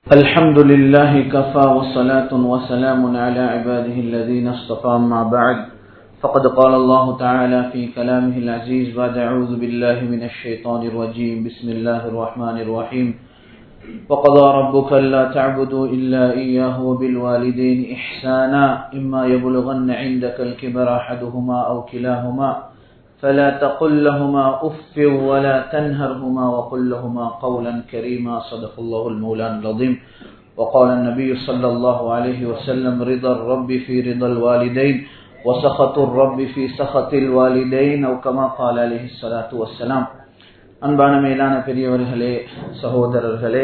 الحمد لله كفى وصلاة وسلام على عباده الذين اصطفى أما بعد فقد قال الله تعالى في كلامه العزيز بعد أعوذ بالله من الشيطان الرجيم بسم الله الرحمن الرحيم وقضى ربك ألا تعبدوا إلا إياه وبالوالدين إحسانا إما يبلغن عندك الكبر أحدهما أو كلاهما فلا تقل لهما أف ولا تنهرهما وقل لهما قولا كريما صدق الله المولان العظيم وقال النبي صلى الله عليه وسلم رضا الرب في رضا الوالدين وسخط الرب في سخط الوالدين أو كما قال عليه الصلاة والسلام அன்பான மேலான பெரியவர்களே சகோதரர்களே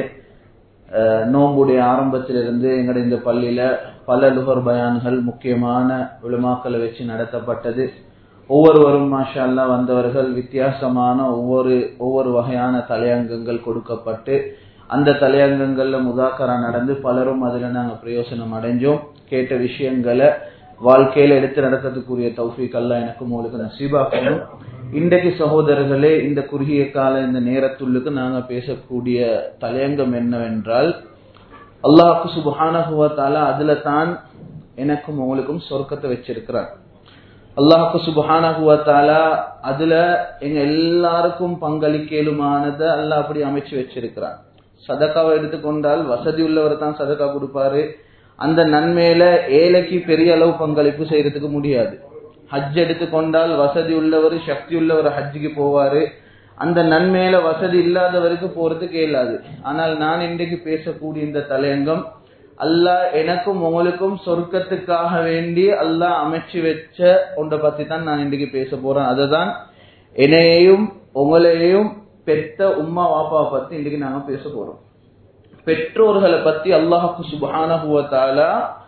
நோம்புடைய ஆரம்பத்திலிருந்து எங்களுடைய இந்த பள்ளியில பல லுகர் பயான்கள் முக்கியமான விழுமாக்களை வச்சு நடத்தப்பட்டது ஒவ்வொருவரும் மாஷா அல்லா வந்தவர்கள் வித்தியாசமான ஒவ்வொரு ஒவ்வொரு வகையான தலையங்கங்கள் கொடுக்கப்பட்டு அந்த தலையங்கங்கள்ல முதாக்கரா நடந்து பலரும் அதுல நாங்க பிரயோசனம் அடைஞ்சோம் கேட்ட விஷயங்களை வாழ்க்கையில எடுத்து நடக்கிறதுக்குரிய தௌஃபிக் அல்லா எனக்கும் உங்களுக்கு நசீபாக்கணும் இன்றைக்கு சகோதரர்களே இந்த குறுகிய கால இந்த நேரத்துள்ளுக்கு நாங்க பேசக்கூடிய தலையங்கம் என்னவென்றால் அல்லாஹு சுபஹானகுவத்தால அதுல தான் எனக்கும் உங்களுக்கும் சொர்க்கத்தை வச்சிருக்கிறார் அல்லாஹு சுபஹானகுவத்தாலா அதுல எங்க எல்லாருக்கும் பங்களிக்கலுமானதை அல்லாஹ் அப்படி அமைச்சு வச்சிருக்கிறான் சதக்காவை எடுத்துக்கொண்டால் வசதி உள்ளவர் தான் சதக்கா கொடுப்பாரு அந்த நன்மையில ஏழைக்கு பெரிய அளவு பங்களிப்பு செய்யறதுக்கு முடியாது ஹஜ் எடுத்துக்கொண்டால் வசதி உள்ளவர் சக்தி உள்ளவர் ஹஜ்ஜுக்கு போவாரு அந்த நன்மையில வசதி இல்லாதவருக்கு போறதுக்கு இயலாது ஆனால் நான் இன்றைக்கு பேசக்கூடிய இந்த தலையங்கம் அல்லாஹ் எனக்கும் உங்களுக்கும் சொர்க்கத்துக்காக வேண்டி அல்லாஹ் அமைச்சு வச்ச ஒன்றை பத்தி தான் நான் இன்றைக்கு பேச போறேன் அதுதான் என்னையையும் உங்களையும் பெத்த உம்மா வாப்பாவை பத்தி இன்றைக்கு நாங்க பேச போறோம் பெற்றோர்களை பத்தி அல்லாஹு சுபானகுவத்தால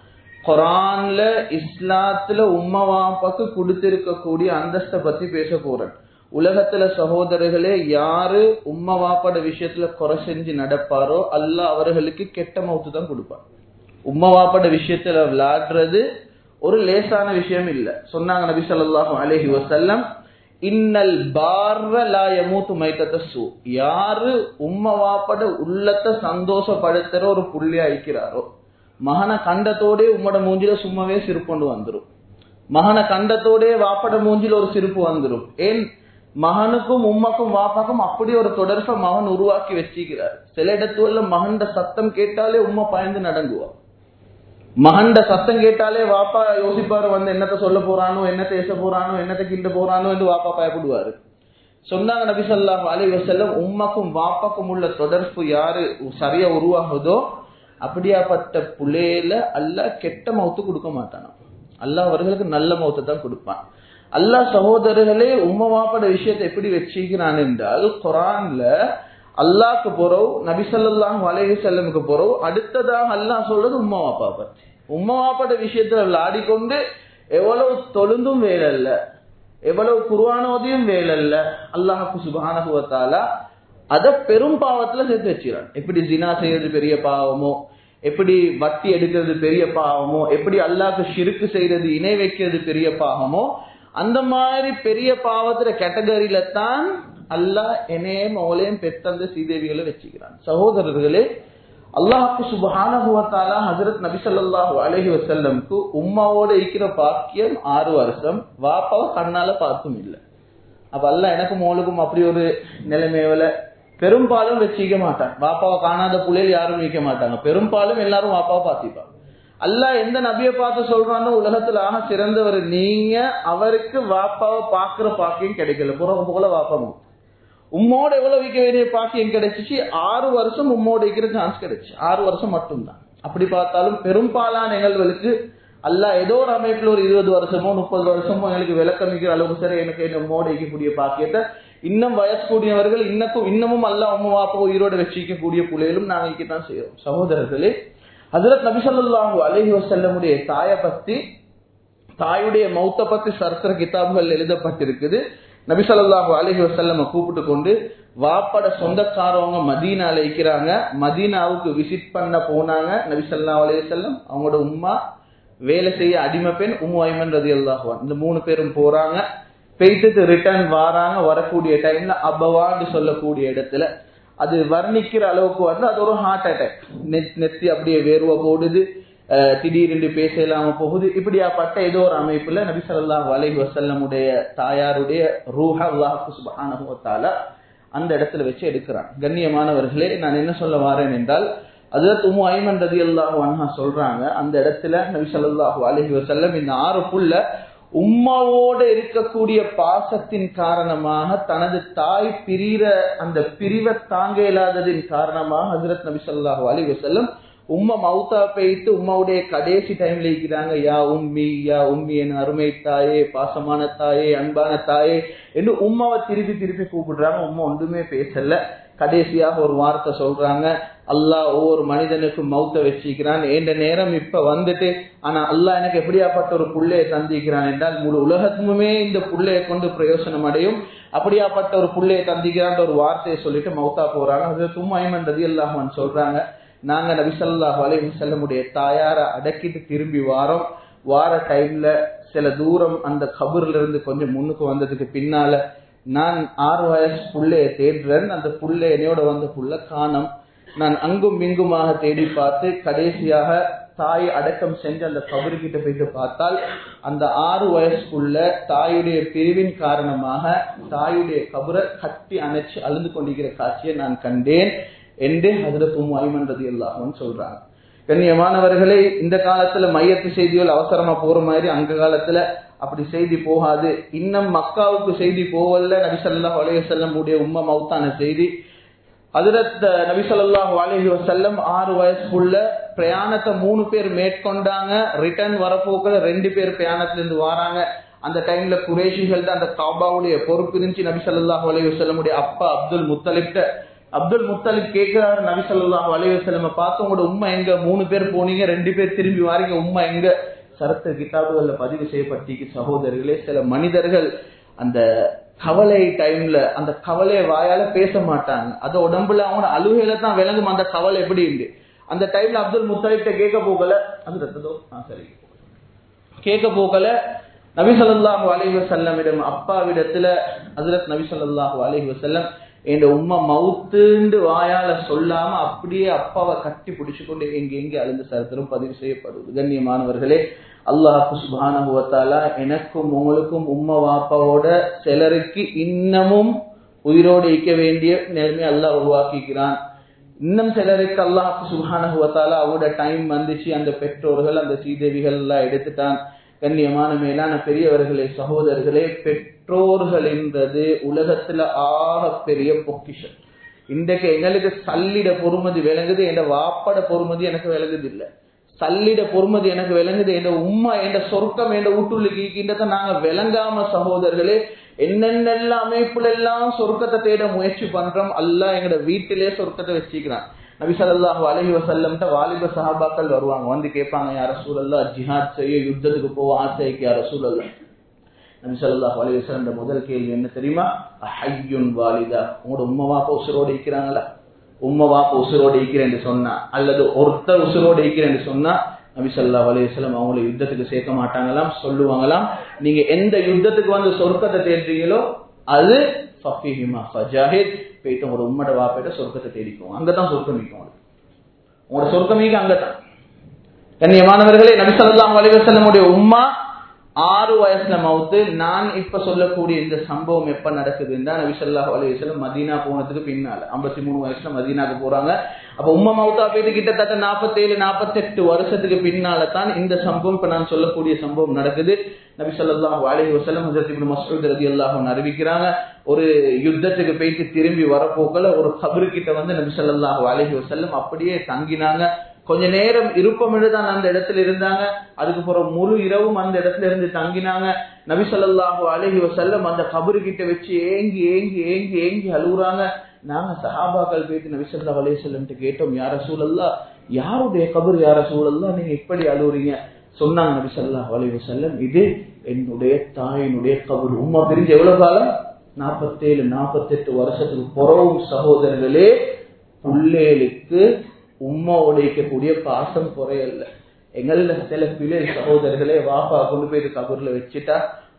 குரான்ல இஸ்லாத்துல உம்மா வாப்பாக்கு கொடுத்திருக்கக்கூடிய அந்தஸ்தை பத்தி பேச போறேன் உலகத்துல சகோதரர்களே யாரு உம்மா வாப்பாட விஷயத்துல குறை செஞ்சு நடப்பாரோ அல்லாஹ் அவர்களுக்கு கெட்ட மவுத்து தான் கொடுப்பார் உம்மா வாப்பாட விஷயத்துல விளையாடுறது ஒரு லேசான விஷயம் இல்ல சொன்னாங்க நபி சொல்லாஹு அலஹி வசல்லம் இன்னல் பார்வலாயமூத்து மைத்தத்த சூ யாரு உம்ம வாப்பட உள்ளத்தை சந்தோஷப்படுத்துற ஒரு புள்ளியா அழிக்கிறாரோ மகன கண்டத்தோடே உம்மோட மூஞ்சில சும்மாவே சிரிப்பு வந்துடும் மகன கண்டத்தோடே வாப்பட மூஞ்சில ஒரு சிரிப்பு வந்துடும் ஏன் மகனுக்கும் உம்மக்கும் வாப்பாக்கும் அப்படி ஒரு தொடர்பை மகன் உருவாக்கி வச்சிக்கிறார் சில இடத்துல மகண்ட சத்தம் கேட்டாலே உம்மா பயந்து நடங்குவா மகண்ட சத்தம் கேட்டாலே வாப்பா யோசிப்பாரு வந்து என்னத்த சொல்ல போறானோ என்ன பேச போறானோ என்னத்த கிண்ட போறானோ என்று வாப்பா பயப்படுவாரு சொன்னாங்க நபி சொல்லாஹ் அலி வசல்லம் உம்மக்கும் வாப்பாக்கும் உள்ள தொடர்பு யாரு சரியா உருவாகுதோ அப்படியாப்பட்ட புள்ளையில அல்ல கெட்ட மௌத்து கொடுக்க மாட்டானா அல்லாஹ் அவர்களுக்கு நல்ல மௌத்தை தான் கொடுப்பான் அல்லாஹ் சகோதரர்களே உம்ம வாப்பட விஷயத்தை எப்படி வச்சுக்கிறான் என்றால் குரான்ல அல்லாக்கு போறோம் நபிசல்லாஹ் வலைஹி செல்லமுக்கு போறோம் அடுத்ததாக அல்லாஹ் சொல்றது உம்மா வாப்பா பத்தி உம்மா வாப்பாட விஷயத்துல விளையாடிக்கொண்டு எவ்வளவு தொழுந்தும் வேலை இல்ல எவ்வளவு குருவானோதையும் வேலை இல்ல அல்லாஹுக்கு சுபானகுவத்தாலா அத பெரும் பாவத்துல சேர்த்து வச்சுக்கிறான் எப்படி ஜினா செய்யறது பெரிய பாவமோ எப்படி வட்டி எடுக்கிறது பெரிய பாவமோ எப்படி அல்லாஹ்க்கு ஷிருக்கு செய்யறது இணை வைக்கிறது பெரிய பாவமோ அந்த மாதிரி பெரிய பாவத்துல கேட்டகரியில தான் அல்லாஹ் என்னையும் அவளையும் பெத்தந்த சீதேவிகளை வச்சுக்கிறான் சகோதரர்களே அல்லாஹுக்கு சுபஹானகுவத்தாலா ஹசரத் நபி சொல்லாஹு அலஹி வசல்லம்க்கு உம்மாவோட இருக்கிற பாக்கியம் ஆறு வருஷம் வாப்பாவை கண்ணால பார்த்தும் இல்லை அப்ப அல்ல எனக்கும் மோளுக்கும் அப்படி ஒரு நிலைமையில பெரும்பாலும் வச்சிக்க மாட்டான் வாப்பாவை காணாத புள்ளையில் யாரும் வைக்க மாட்டாங்க பெரும்பாலும் எல்லாரும் வாப்பாவை பார்த்திப்பாங்க அல்லாஹ் எந்த நபியை பார்த்து சொல்றானோ உலகத்துல ஆக சிறந்தவர் நீங்க அவருக்கு வாப்பாவை பாக்குற பாக்கியம் கிடைக்கல புறம் போல வாப்பா உம்மோட எவ்வளவு வைக்க வேண்டிய பாக்கியம் கிடைச்சிச்சு ஆறு வருஷம் உம்மோட வைக்கிற சான்ஸ் கிடைச்சு ஆறு வருஷம் மட்டும்தான் அப்படி பார்த்தாலும் பெரும்பாலான நிகழ்வுகளுக்கு அல்ல ஏதோ ஒரு அமைப்புல ஒரு இருபது வருஷமோ முப்பது வருஷமோ எங்களுக்கு விளக்கமிக்கிற அளவுக்கு சரி எனக்கு என்ன உம்மோட வைக்கக்கூடிய பாக்கியத்தை இன்னும் வயசு கூடியவர்கள் இன்னக்கும் இன்னமும் அல்ல உம்ம வாப்பா உயிரோட வச்சிக்கக்கூடிய புள்ளைகளும் நாங்க வைக்கத்தான் செய்யறோம் சகோதரர்களே ஹசரத் நபிசல்லாஹு அலஹி வசல்லமுடைய தாயை பத்தி தாயுடைய மௌத்த பத்தி சரசர கிதாபுகள் எழுதப்பட்டிருக்குது நபிசல்லாஹு அலஹி வசல்லம கூப்பிட்டு கொண்டு வாப்பட சொந்தக்காரவங்க மதீனால இருக்கிறாங்க மதீனாவுக்கு விசிட் பண்ண போனாங்க நபிசல்லா அலி வல்லம் அவங்களோட உம்மா வேலை செய்ய அடிமை பெண் உம்மு ஐமன் ரதி அல்லாஹுவான் இந்த மூணு பேரும் போறாங்க போயிட்டு ரிட்டர்ன் வாராங்க வரக்கூடிய டைம்ல அபவான்னு சொல்லக்கூடிய இடத்துல அது வர்ணிக்கிற அளவுக்கு வந்து அது ஒரு ஹார்ட் அட்டாக் நெத்தி அப்படியே வேர்வை போடுது அஹ் திடீரென்று பேச இல்லாம போகுது இப்படியாப்பட்ட ஏதோ ஒரு அமைப்புல நபி ஸல்லல்லாஹு அலைஹி வஸல்லமுடைய தாயாருடைய ரூஹ அல்லாஹ் சுப்ஹானஹு வ தஆலா அந்த இடத்துல வச்சு எடுக்கிறான் கண்ணியமானவர்களே நான் என்ன சொல்ல வாரேன் என்றால் அதுதான் உம்மு ஐமன் ரதியல்லாஹு அன்ஹா சொல்றாங்க அந்த இடத்துல நபி ஸல்லல்லாஹு அலைஹி வஸல்லம் இந்த ஆறு புல்ல உம்மாவோட இருக்கக்கூடிய பாசத்தின் காரணமாக தனது தாய் பிரிகிற அந்த பிரிவை தாங்க இயலாததின் காரணமாக ஹஜரத் நபி ஸல்லல்லாஹு அலைஹி வஸல்லம் உம்மா மௌத்தா பெய்த்து உம்மாவுடைய கடைசி டைம்ல இருக்கிறாங்க யா உம்மி யா உம்மி என் அருமை தாயே பாசமான தாயே அன்பான தாயே என்று உம்மாவை திருப்பி திருப்பி கூப்பிடுறாங்க உம்மா ஒன்றுமே பேசல கடைசியாக ஒரு வார்த்தை சொல்றாங்க அல்லாஹ் ஒவ்வொரு மனிதனுக்கும் மௌத்த வச்சிக்கிறான் என்ற நேரம் இப்ப வந்துட்டு ஆனா அல்லாஹ் எனக்கு எப்படியாப்பட்ட ஒரு புள்ளையை தந்திக்கிறான் என்றால் முழு உலகத்துமே இந்த புள்ளையை கொண்டு பிரயோசனம் அடையும் அப்படியாப்பட்ட ஒரு புள்ளையை தந்திக்கிறான் ஒரு வார்த்தையை சொல்லிட்டு மௌத்தா போறாங்க அது தும்மாயமன் ரதி அல்லாஹன் சொல்றாங்க நாங்க நபிசல்லாஹ் அலைஹி செல்லமுடைய தாயார அடக்கிட்டு திரும்பி வாரோம் வார டைம்ல சில தூரம் அந்த கபூர்ல இருந்து கொஞ்சம் முன்னுக்கு வந்ததுக்கு பின்னால நான் ஆறு வயசு புள்ளைய தேடுறேன் அந்த புள்ள என்னையோட வந்த புள்ள காணம் நான் அங்கும் இங்குமாக தேடி பார்த்து கடைசியாக தாய் அடக்கம் செஞ்சு அந்த கபரு கிட்ட போயிட்டு பார்த்தால் அந்த ஆறு வயசுக்குள்ள தாயுடைய பிரிவின் காரணமாக தாயுடைய கபரை கட்டி அணைச்சு அழுந்து கொண்டிருக்கிற காட்சியை நான் கண்டேன் என்று ஹசரத் உம் ஐமன்றது எல்லாரும் சொல்றாங்க கண்ணியமானவர்களே இந்த காலத்துல மையத்து செய்திகள் அவசரமா போற மாதிரி அங்க காலத்துல அப்படி செய்தி போகாது இன்னும் மக்காவுக்கு செய்தி போவல்ல நபிசல்லாஹ் அலையசல்லம் உடைய உம்ம மௌத்தான செய்தி ஹசரத் நபிசல்லாஹு அலைஹி வசல்லம் ஆறு வயசுக்குள்ள பிரயாணத்தை மூணு பேர் மேற்கொண்டாங்க ரிட்டர்ன் வரப்போக்கில் ரெண்டு பேர் பிரயாணத்துல இருந்து வராங்க அந்த டைம்ல குரேஷிகள் தான் அந்த காபாவுடைய பொறுப்பு இருந்துச்சு நபி சல்லாஹூ அலைஹி வசல்லமுடைய அப்பா அப்துல் முத்தலிப்ட அப்துல் முத்தலிப் கேட்கிறாரு நபி சொல்லாஹு அலைவசல்லம பார்த்து உங்களோட உண்மை எங்க மூணு பேர் போனீங்க ரெண்டு பேர் திரும்பி வாரீங்க உண்மை எங்க சரத்த கிதாபுகள்ல பதிவு செய்யப்பட்டிருக்கு சகோதரர்களே சில மனிதர்கள் அந்த கவலை டைம்ல அந்த கவலையை வாயால பேச மாட்டாங்க அது உடம்புல அவங்க அழுகையில தான் விளங்கும் அந்த கவலை எப்படி இருக்கு அந்த டைம்ல அப்துல் முத்தலிப்ட கேட்க போகல அது ரத்ததோ சரி கேட்க போகல நபி சொல்லாஹு அலைஹி வசல்லமிடம் அப்பாவிடத்துல ஹசரத் நபி சொல்லாஹு அலைஹி வசல்லம் என் உம்மா மவுத்துண்டு வாயால சொல்லாம அப்படியே அப்பாவை கட்டி பிடிச்சு கொண்டு எங்க எங்க அழுந்த சரித்திரம் பதிவு செய்யப்படுது கண்ணியமானவர்களே அல்லாஹு சுபானுவத்தாலா எனக்கும் உங்களுக்கும் உம்மா வாப்பாவோட சிலருக்கு இன்னமும் உயிரோடு இருக்க வேண்டிய நிலைமை அல்லாஹ் உருவாக்கிக்கிறான் இன்னும் சிலருக்கு அல்லாஹு சுபானுவத்தாலா அவரோட டைம் வந்துச்சு அந்த பெற்றோர்கள் அந்த சீதேவிகள் எல்லாம் எடுத்துட்டான் கண்ணியமான மேலான பெரியவர்களே சகோதரர்களே பெற்றோர்கள் என்றது உலகத்துல ஆக பெரிய பொக்கிஷம் இன்றைக்கு எங்களுக்கு சல்லிட பொறுமதி விளங்குது என் வாப்பட பொறுமதி எனக்கு விளங்குது இல்ல சல்லிட பொறுமதி எனக்கு விளங்குது என் உம்மா என் சொர்க்கம் என் வீட்டுள்ளுக்கு இருக்கின்றத நாங்க விளங்காம சகோதரர்களே என்னென்னெல்லாம் அமைப்புல எல்லாம் சொர்க்கத்தை தேட முயற்சி பண்றோம் அல்ல எங்கட வீட்டிலே சொர்க்கத்தை வச்சுக்கிறான் நபி சல்லாஹு அலஹி வசல்லம்ட்ட வாலிப சஹாபாக்கள் வருவாங்க வந்து கேட்பாங்க யார சூழல்லா ஜிஹாத் செய்ய யுத்தத்துக்கு போக ஆசைக்கு யார சூழல்ல நபி சல்லாஹு அலி வசல்லம் முதல் கேள்வி என்ன தெரியுமா ஹையுன் வாலிதா உங்களோட உம்மா வாப்பா உசுரோடு இருக்கிறாங்களா உம்மா வாப்பா உசுரோடு இருக்கிறேன் சொன்னா அல்லது ஒருத்தர் உசுரோடு இருக்கிறேன் சொன்னா நபி சொல்லா அலையம் அவங்களை யுத்தத்துக்கு சேர்க்க மாட்டாங்களாம் சொல்லுவாங்களாம் நீங்க எந்த யுத்தத்துக்கு வந்து சொர்க்கத்தை தேடுறீங்களோ அது ஃபஃபிஹிமா ஃபஜாஹித் போயிட்டு உங்களோட உம்மட வாப்பேட்ட சொர்க்கத்தை தேடிக்கும் அங்கதான் சொர்க்கம் நிற்கும் உங்களோட சொர்க்கம் மீக அங்கதான் கண்ணியமானவர்களே நபி சொல்லாம் அலிவசல்லமுடைய உம்மா ஆறு வயசுல மவுத்து நான் இப்ப சொல்லக்கூடிய இந்த சம்பவம் எப்ப நடக்குதுன்னா நபி சொல்லாஹ் அலிவசல்லம் மதீனா போனதுக்கு பின்னால ஐம்பத்தி மூணு வயசுல மதீனாக்கு போறாங்க அப்ப உம்மா மவுத்தா போயிட்டு கிட்டத்தட்ட நாற்பத்தேழு நாற்பத்தெட்டு வருஷத்துக்கு பின்னால தான் இந்த சம்பவம் இப்ப நான் சொல்லக்கூடிய சம்பவம் நடக்குது நபி சொல்லாஹு அலஹி வசலம் ஹசரத் இப்னு மசூத் ரதி அல்லாஹ் அறிவிக்கிறாங்க ஒரு யுத்தத்துக்கு போயிட்டு திரும்பி வரப்போக்கல ஒரு கபரு கிட்ட வந்து நபி சொல்லாஹு அலஹி வசல்லம் அப்படியே தங்கினாங்க கொஞ்ச நேரம் இருப்பம் தான் அந்த இடத்துல இருந்தாங்க அதுக்கு பிறகு முழு இரவும் அந்த இடத்துல இருந்து தங்கினாங்க நபி சொல்லாஹு அலஹி வசல்லம் அந்த கபரு கிட்ட வச்சு ஏங்கி ஏங்கி ஏங்கி ஏங்கி அழுகுறாங்க நாங்க சஹாபாக்கள் போயிட்டு நபி சொல்லா அலைய செல்லம்ட்டு கேட்டோம் யார சூழல்லா யாருடைய கபர் யார சூழல்லா நீங்க இப்படி அழுகுறீங்க சொன்னாங்க நபி சொல்லா அலைய செல்லம் இது என்னுடைய தாயினுடைய கபர் உமா பிரிஞ்சு எவ்வளவு காலம் நாற்பத்தேழு நாற்பத்தெட்டு வருஷத்துக்கு புறவும் சகோதரர்களே பிள்ளைகளுக்கு உம்மா உடைக்கக்கூடிய பாசம் குறையல்ல எங்கள சில பிள்ளை சகோதரர்களே வாப்பா கொண்டு போய் கபூர்ல வச்சுட்டா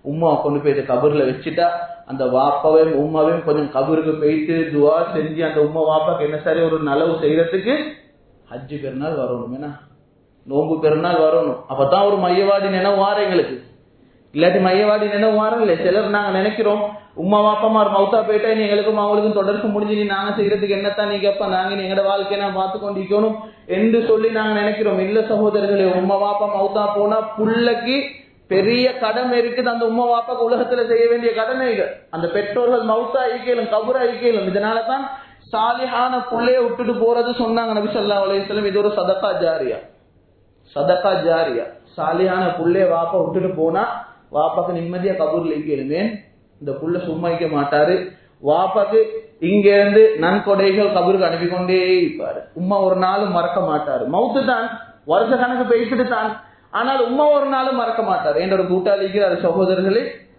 உம்மா கொண்டு போய் இதை கபர்ல வச்சுட்டா அந்த வாப்பாவையும் உம்மாவையும் கொஞ்சம் கபருக்கு போயிட்டு துவா செஞ்சு அந்த உம்மா வாப்பாக்கு என்ன சரி ஒரு நலவு செய்யறதுக்கு ஹஜ்ஜு பெருநாள் வரணும் என்ன நோம்பு பெருநாள் வரணும் அப்பதான் ஒரு மையவாடி நினைவு வார எங்களுக்கு இல்லாட்டி மையவாடி நினைவு வாரம் இல்லை சிலர் நாங்க நினைக்கிறோம் உமா வாப்பமார் மௌத்தா போயிட்டா நீ எங்களுக்கும் அவங்களுக்கும் தொடர்பு முடிஞ்சு நீ நாங்க செய்யறதுக்கு என்னத்தான் நீ கேப்ப நாங்க எங்களோட வாழ்க்கையை நான் பார்த்து கொண்டிருக்கணும் என்று சொல்லி நாங்க நினைக்கிறோம் இல்ல சகோதரர்களே உமா வாப்பா மௌத்தா போனா புள்ளைக்கு பெரிய கடமை இருக்குது அந்த உமா வாப்பாக்கு உலகத்துல செய்ய வேண்டிய கடமைகள் அந்த பெற்றோர்கள் மௌத்தா ஐக்கியலும் கபுரா ஐக்கியலும் இதனாலதான் சாலிஹான புள்ளைய விட்டுட்டு போறது சொன்னாங்க நபி சொல்லா அலையம் இது ஒரு சதக்கா ஜாரியா சதக்கா ஜாரியா சாலியான புள்ளைய வாப்பா விட்டுட்டு போனா வாப்பாக்கு நிம்மதியா கபூர்ல இருக்கலுமே இந்த புள்ள சும்மா வைக்க மாட்டாரு வாப்பாக்கு இங்க இருந்து நன்கொடைகள் கபூருக்கு அனுப்பி கொண்டே இருப்பாரு உம்மா ஒரு நாளும் மறக்க மாட்டாரு மவுத்து தான் வருஷ கணக்கு பேசிட்டு தான் ஆனால் உம்மா ஒரு நாளும் மறக்க மாட்டாரு என்ற ஒரு கூட்டாளிக்கு அது சகோதரர்களே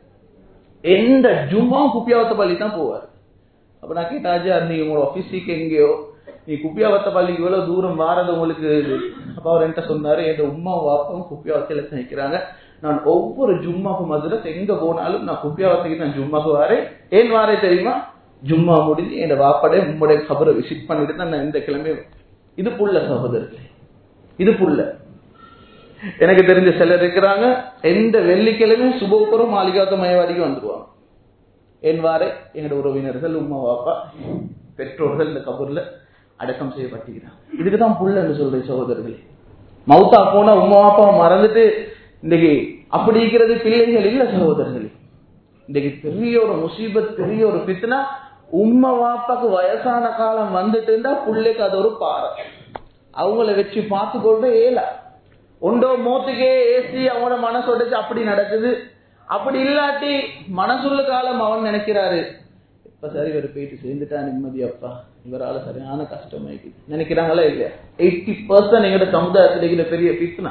எந்த ஜும்மா குப்பியாவத்த பள்ளி தான் போவார் அப்ப நான் கேட்டாஜா நீ உங்களோட ஆபீஸுக்கு எங்கேயோ நீ குப்பியாவத்த பள்ளிக்கு எவ்வளவு தூரம் வாரது உங்களுக்கு அப்ப அவர் என்கிட்ட சொன்னாரு என் உம்மா வாப்பாவும் குப்பியாவத்தையில நிற்கிறாங்க நான் ஒவ்வொரு ஜும்மாக்கு மதுரத் எங்க போனாலும் நான் குப்பியாவத்துக்கு நான் ஜும்மாக்கு வாரேன் ஏன் வாரே தெரியுமா ஜும்மா முடிஞ்சு என் வாப்பாடே உம்முடைய கபரை விசிட் பண்ணிட்டு தான் நான் இந்த கிழமை இது புள்ள சகோதரர்களே இது புள்ள எனக்கு தெரிஞ்ச சிலர் இருக்கிறாங்க எந்த வெள்ளிக்கிழமை சுபோக்கரும் மாளிகாத்த மயவாடிக்கு வந்துருவாங்க என் வாரே எங்களோட உறவினர்கள் உம்மா வாப்பா பெற்றோர்கள் இந்த கபூர்ல அடக்கம் செய்யப்பட்டிருக்கிறாங்க இதுக்குதான் புள்ள என்று சொல்றேன் சகோதரர்களே மவுத்தா போனா உம்மா வாப்பா மறந்துட்டு இன்னைக்கு அப்படி இருக்கிறது பிள்ளைகள் இல்ல சகோதரர்களே இன்னைக்கு பெரிய ஒரு முசீபத் பெரிய ஒரு பித்னா உம்மா வாப்பாக்கு வயசான காலம் வந்துட்டு இருந்தா பிள்ளைக்கு அது ஒரு பாறை அவங்கள வச்சு பார்த்து கொண்டு ஏல ஒன்றோ மோத்துக்கே ஏசி அவங்களோட மனசு உடைச்சு அப்படி நடக்குது அப்படி இல்லாட்டி மனசுள்ள காலம் அவன் நினைக்கிறாரு இப்ப சரி இவர் போயிட்டு சேர்ந்துட்டா நிம்மதி அப்பா இவரால சரியான கஷ்டமாயிக்குது நினைக்கிறாங்களா இல்லையா எயிட்டி பர்சன்ட் எங்கட சமுதாயத்தில் இருக்கிற பெரிய பித்னா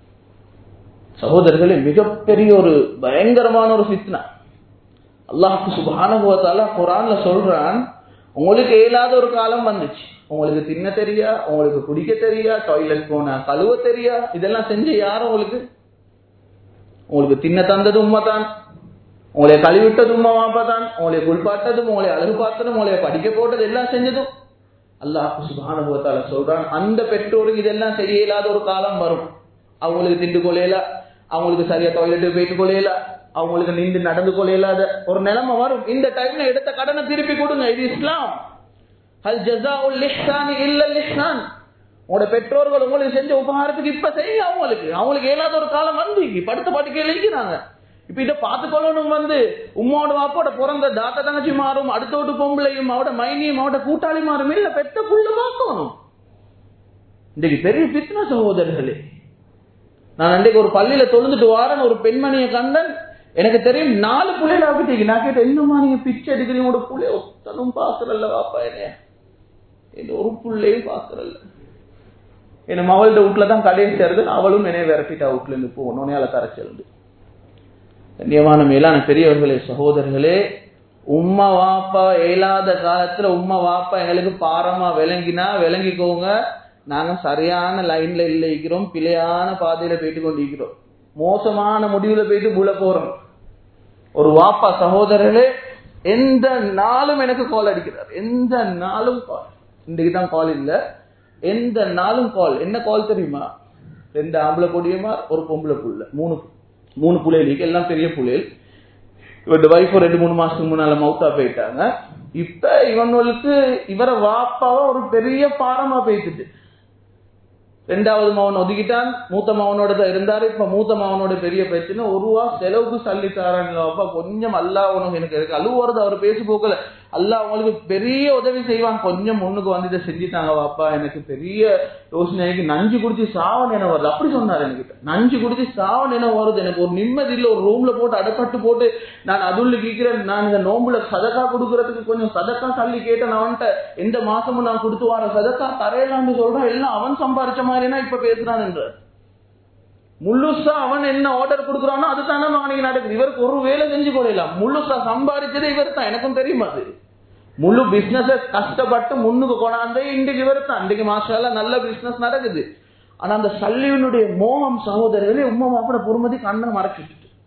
சகோதரர்களே மிகப்பெரிய ஒரு பயங்கரமான ஒரு பித்னா அல்லாஹு சுபானுபவத்தால குரான்ல சொல்றான் உங்களுக்கு இயலாத ஒரு காலம் வந்துச்சு உங்களுக்கு தின்ன தெரியா உங்களுக்கு குடிக்க தெரியா டாய்லெட் போனா கழுவ தெரியா இதெல்லாம் செஞ்ச யாரும் உங்களுக்கு உங்களுக்கு தின்ன தந்தது உண்மைதான் உங்களை கழுவிட்டது உண்மை வாப்பா தான் உங்களை குளிப்பாட்டதும் உங்களை அழகு பார்த்ததும் உங்களை படிக்க போட்டது எல்லாம் செஞ்சதும் அல்லாஹ் சுபானுபவத்தால சொல்றான் அந்த பெற்றோருக்கு இதெல்லாம் சரியில்லாத ஒரு காலம் வரும் அவங்களுக்கு திண்டு கொள்ளையில அவங்களுக்கு சரியா டாய்லெட் போயிட்டு கொள்ளையில அவங்களுக்கு நின்று நடந்து கொள்ளையில்லாத ஒரு நிலைமை வரும் இந்த டைம்ல எடுத்த கடனை திருப்பி கொடுங்க இது இஸ்லாம் ஹல் ஜஸா உல் லிஹ்சான் இல்ல லிஹ்சான் உங்களோட பெற்றோர்கள் உங்களுக்கு செஞ்ச உபகாரத்துக்கு இப்ப செய்யுங்க அவங்களுக்கு அவங்களுக்கு ஏதாவது ஒரு காலம் வந்து படுத்த படுக்கையில் இருக்கிறாங்க இப்ப இதை பார்த்துக்கொள்ளணும் வந்து உம்மாவோட வாப்போட பிறந்த தாத்தா தங்கச்சி மாறும் அடுத்த வீட்டு பொம்பளையும் அவட மைனியும் அவட கூட்டாளி மாறும் இல்ல பெத்த புள்ள பார்க்கணும் இன்றைக்கு பெரிய பித்ன சகோதரர்களே நான் அன்றைக்கு ஒரு பள்ளியில தொழுந்துட்டு வாரன் ஒரு பெண்மணியை கண்டன் எனக்கு தெரியும் நாலு புள்ளையில ஆகிட்டீங்க நான் கேட்டேன் என்னமா நீங்க பிச்சை எடுக்கிறீங்க உங்களோட புள்ளைய ஒத்தனும் பாக்குறல்ல வாப்பா என்ன என்ன ஒரு புள்ளையும் பாக்குறல்ல என் மவள்கிட்ட வீட்டுல தான் கடையை சேர்ந்து அவளும் என்னைய விரட்டிட்டா வீட்டுல இருந்து போகணும் நேல கரைச்சிருந்து கண்ணியமான மேலான பெரியவர்களே சகோதரர்களே உம்மா வாப்பா இயலாத காலத்துல உம்மா வாப்பா எங்களுக்கு பாரமா விளங்கினா விளங்கிக்கோங்க நாங்க சரியான லைன்ல இல்ல இருக்கிறோம் பிழையான பாதையில போயிட்டு கொண்டிருக்கிறோம் மோசமான முடிவுல போயிட்டு புல போறோம் ஒரு வாப்பா சகோதரர்களே எந்த நாளும் எனக்கு கால் அடிக்கிறார் எந்த நாளும் கால் இன்றைக்கு தான் கால் இல்ல எந்த நாளும் கால் என்ன கால் தெரியுமா ரெண்டு ஆம்பளை பொடியமா ஒரு பொம்பளை புள்ள மூணு மூணு புள்ளைகளுக்கு எல்லாம் பெரிய புள்ளைகள் இவரோட வைஃப் ரெண்டு மூணு மாசத்துக்கு முன்னால மவுத்தா போயிட்டாங்க இப்ப இவங்களுக்கு இவரை வாப்பாவா ஒரு பெரிய பாரமா போயிட்டுது ரெண்டாவது மகன் ஒதுக்கிட்டான் மூத்த மகனோட தான் இருந்தாரு இப்ப மூத்த மகனோட பெரிய பிரச்சனை ஒரு ரூபா செலவுக்கு சல்லி தாராங்கப்பா கொஞ்சம் அல்லா உனக்கு எனக்கு இருக்கு அழுவுறது அவர் பேசி போக்கல அல்லா அவங்களுக்கு பெரிய உதவி செய்வான் கொஞ்சம் முன்னுக்கு வந்து இதை செஞ்சுட்டாங்க வாப்பா எனக்கு பெரிய யோசனைக்கு நஞ்சு குடிச்சு சாவன் என்ன வருது அப்படி சொன்னாரு எனக்கு நஞ்சு குடிச்சு சாவன் என்ன வருது எனக்கு ஒரு நிம்மதி இல்ல ஒரு ரூம்ல போட்டு அடப்பட்டு போட்டு நான் அதுள்ள கேட்கிறேன் நான் இந்த நோம்புல சதக்கா கொடுக்கறதுக்கு கொஞ்சம் சதக்கா தள்ளி கேட்டேன் அவன்கிட்ட எந்த மாசமும் நான் கொடுத்து வர சதக்கா தரையலான்னு சொல்றேன் எல்லாம் அவன் சம்பாரிச்ச மாதிரினா இப்ப பேசுறான் என்ற முழுசா அவன் என்ன ஆர்டர் கொடுக்குறானோ அதுதானே அன்னைக்கு நடக்குது இவருக்கு ஒரு வேலை செஞ்சு கொள்ளலாம் முழுசா சம்பாதிச்சதே இவர் தான் எனக்கும் தெரியுமா அது முழு பிசினஸ் கஷ்டப்பட்டு முன்னுக்கு கொண்டாந்தே இன்றைக்கு இவர் தான் இன்றைக்கு மாசால நல்ல பிசினஸ் நடக்குது ஆனா அந்த சல்லிவனுடைய மோகம் சகோதரர்களே உமா மாப்பிட பொறுமதி கண்ணை மறைச்சிட்டு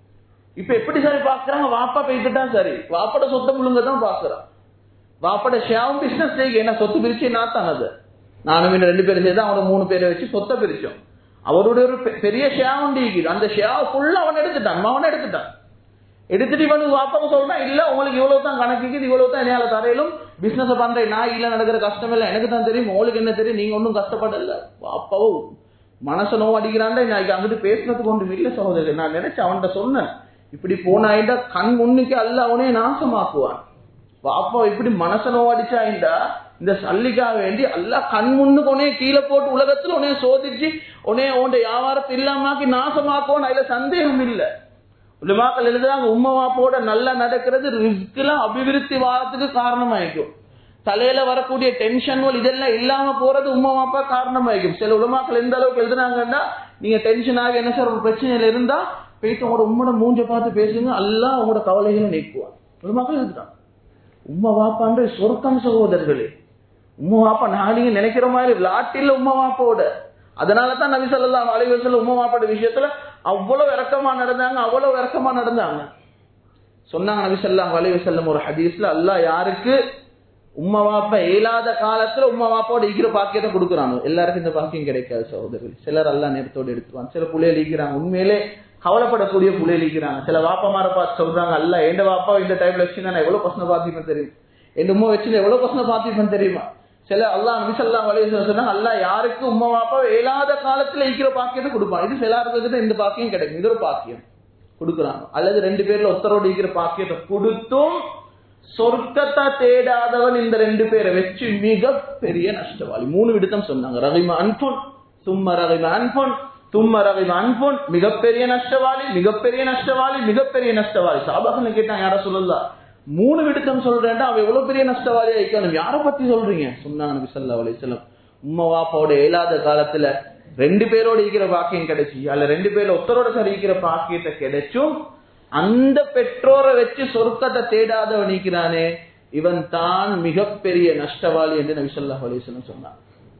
இப்ப எப்படி சரி பாக்குறாங்க வாப்பா போய்கிட்டா சரி வாப்பட சொத்தை முழுங்க தான் பாக்குறான் வாப்பட ஷேவும் பிசினஸ் செய்ய என்ன சொத்து பிரிச்சு நாத்தான் அது நானும் இன்னும் ரெண்டு பேரும் சேர்ந்து அவனோட மூணு பேரை வச்சு சொத்தை பிரிச்சோம் அவருடைய ஒரு பெ- பெரிய ஷேவ் இருக்குது அந்த ஷேவ் ஃபுல்லா அவன் எடுத்துட்டான் அவன் எடுத்துட்டான் எடுத்துட்டு இவனுக்கு வாப்பாவை சொல்றான் இல்ல உங்களுக்கு இவ்வளவு தான் கணக்குக்கு இவ்வளவு தான் என்னால தரையிலும் பிசினஸ் பண்றேன் நான் இல்ல நடக்கிற கஷ்டம் இல்ல எனக்கு தான் தெரியும் உங்களுக்கு என்ன தெரியும் நீங்க ஒன்றும் கஷ்டப்படல வாப்பாவோ மனசை நோவு அடிக்கிறான்டா நான் அங்கிட்டு பேசுறதுக்கு ஒன்று இல்ல சகோதரர் நான் நினைச்சு அவன்கிட்ட சொன்னேன் இப்படி போனாயிட்டா கண் முன்னுக்கு அல்ல அவனே நாசமாக்குவான் வாப்பா இப்படி மனசை நோவடிச்சாயிண்டா இந்த சல்லிக்காக வேண்டி எல்லாம் கண் முன்னுக்கு உனே கீழே போட்டு உலகத்துல உனே சோதிச்சு உனே உன்ட வியாபாரத்தை இல்லாமாக்கி நாசமாக்குவோம் அதுல சந்தேகம் இல்லை உலமாக்கள் எழுதுறாங்க உம்மா வாப்போட நல்லா நடக்கிறது ரிஸ்க்லாம் அபிவிருத்தி வாரத்துக்கு காரணமாயிக்கும் தலையில வரக்கூடிய டென்ஷன்கள் இதெல்லாம் இல்லாம போறது உம்மா வாப்பா காரணமாயிக்கும் சில உலமாக்கள் எந்த அளவுக்கு எழுதுனாங்கன்னா நீங்க டென்ஷன் ஆகி என்ன சார் ஒரு பிரச்சனையில இருந்தா போயிட்டு உங்களோட உம்மோட மூஞ்ச பார்த்து பேசுங்க எல்லாம் உங்களோட கவலைகளை நீக்குவான் உலமாக்கள் எழுதுறாங்க உம்மா வாப்பான்ற சொர்க்கம் சகோதரர்களே உம்மா வாப்பா நான் நீங்க நினைக்கிற மாதிரி விளாட்டில் உம்மா வாப்பாவோட அதனால தான் நபி ஸல்லல்லாஹு அலைஹி வஸல்லம் உம்மா வாப்பாட விஷயத்துல அவ்வளவு இறக்கமா நடந்தாங்க அவ்வளவு இறக்கமா நடந்தாங்க சொன்னாங்க நபி ஸல்லல்லாஹு அலைஹி வஸல்லம் ஒரு ஹதீஸ்ல அல்லாஹ் யாருக்கு உம்மா வாப்பா இயலாத காலத்துல உம்மா வாப்பாவோட ஈக்கிற பாக்கியத்தை கொடுக்குறாங்க எல்லாருக்கும் இந்த பாக்கியம் கிடைக்காது சகோதரர்கள் சிலர் எல்லாம் நேரத்தோடு எடுத்துவாங்க சில புள்ளைகள் ஈக்கிறாங்க உண்மையிலே கவலைப்படக்கூடிய புள்ளைகள் ஈக்கிறாங்க சில வாப்பமார பார்த்து சொல்றாங்க அல்ல எந்த வாப்பா இந்த டைம்ல வச்சு நான் எவ்வளவு பசங்க பார்த்திப்பேன் தெரியும் என் உம்மா வச்சு நான் எவ்வளவு பசங்க பார்த்திப்பேன் தெரியுமா சில அல்லாஹ் நபி ஸல்லல்லாஹு அலைஹி வஸல்லம் சொன்னாங்க அல்லாஹ் யாருக்கு உம்மா வாப்பா இயலாத காலத்துல ஈக்கிற பாக்கியத்தை கொடுப்பான் இது எல்லாருக்கும் இந்த பாக்கியம் கிடைக்கும் இது ஒரு பாக்கியம் கொடுக்குறாங்க அல்லது ரெண்டு பேர்ல ஒருத்தரோட இருக்கிற பாக்கியத்தை கொடுத்தும் சொர்க்கத்தை தேடாதவன் இந்த ரெண்டு பேரை வச்சு மிக பெரிய நஷ்டவாளி மூணு விடுத்தம் சொன்னாங்க ரவிம அன்புன் தும்ம ரவிம அன்புன் தும்ம ரவிம அன்புன் மிகப்பெரிய நஷ்டவாளி மிகப்பெரிய நஷ்டவாளி மிகப்பெரிய நஷ்டவாளி சாபாகன்னு கேட்டான் யார சொல்லலாம் மூணு விடுத்தம் சொல்றேன்டா அவன் எவ்வளவு பெரிய நஷ்டவாளியா இருக்கணும் யார பத்தி சொல்றீங்க சொன்னாங்க நபி ஸல்லல்லாஹு அலைஹி வஸல்லம் உம்மா வாப்பாவோட இயலாத காலத்துல ரெண்டு பேரோட இருக்கிற பாக்கியம் கிடைச்சு அல்ல ரெண்டு பேர்ல ஒருத்தரோட சரி இருக்கிற பாக்கியத்தை கிடைச்சும் அந்த பெற்றோரை வச்சு சொர்க்கத்தை தேடாதவன் நிற்கிறானே இவன் தான் மிகப்பெரிய நஷ்டவாளி என்று நபி ஸல்லல்லாஹு அலைஹி வஸல்லம் சொன்னான்